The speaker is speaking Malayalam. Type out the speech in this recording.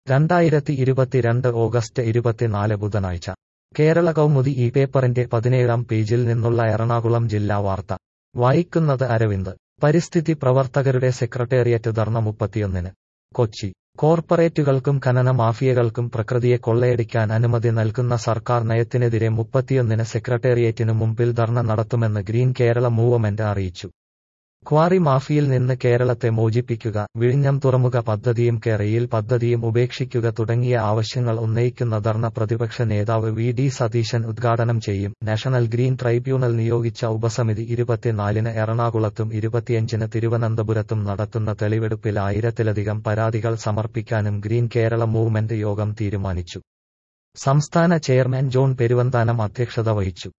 രണ്ടായിരത്തി ഇരുപത്തിരണ്ട് ഓഗസ്റ്റ് ഇരുപത്തിനാല് ബുധനാഴ്ച കേരള കൗമുദി ഈ പേപ്പറിന്റെ പതിനേഴാം പേജിൽ നിന്നുള്ള എറണാകുളം ജില്ലാ വാർത്ത വായിക്കുന്നത് അരവിന്ദ് പരിസ്ഥിതി പ്രവർത്തകരുടെ സെക്രട്ടേറിയറ്റ് ധർണ മുപ്പത്തിയൊന്നിന് കൊച്ചി കോർപ്പറേറ്റുകൾക്കും ഖനന മാഫിയകൾക്കും പ്രകൃതിയെ കൊള്ളയടിക്കാൻ അനുമതി നൽകുന്ന സർക്കാർ നയത്തിനെതിരെ മുപ്പത്തിയൊന്നിന് സെക്രട്ടേറിയറ്റിനു മുമ്പിൽ ധർണ നടത്തുമെന്ന് ഗ്രീൻ കേരള മൂവ്മെന്റ് അറിയിച്ചു ക്വാറി മാഫിയിൽ നിന്ന് കേരളത്തെ മോചിപ്പിക്കുക വിഴിഞ്ഞം തുറമുഖ പദ്ധതിയും കെറയിൽ പദ്ധതിയും ഉപേക്ഷിക്കുക തുടങ്ങിയ ആവശ്യങ്ങൾ ഉന്നയിക്കുന്ന ധർണ പ്രതിപക്ഷ നേതാവ് വി ഡി സതീശൻ ഉദ്ഘാടനം ചെയ്യും നാഷണൽ ഗ്രീൻ ട്രൈബ്യൂണൽ നിയോഗിച്ച ഉപസമിതി ഇരുപത്തിനാലിന് എറണാകുളത്തും ഇരുപത്തിയഞ്ചിന് തിരുവനന്തപുരത്തും നടത്തുന്ന തെളിവെടുപ്പിൽ ആയിരത്തിലധികം പരാതികൾ സമർപ്പിക്കാനും ഗ്രീൻ കേരള മൂവ്മെന്റ് യോഗം തീരുമാനിച്ചു സംസ്ഥാന ചെയർമാൻ ജോൺ പെരുവന്താനം അധ്യക്ഷത വഹിച്ചു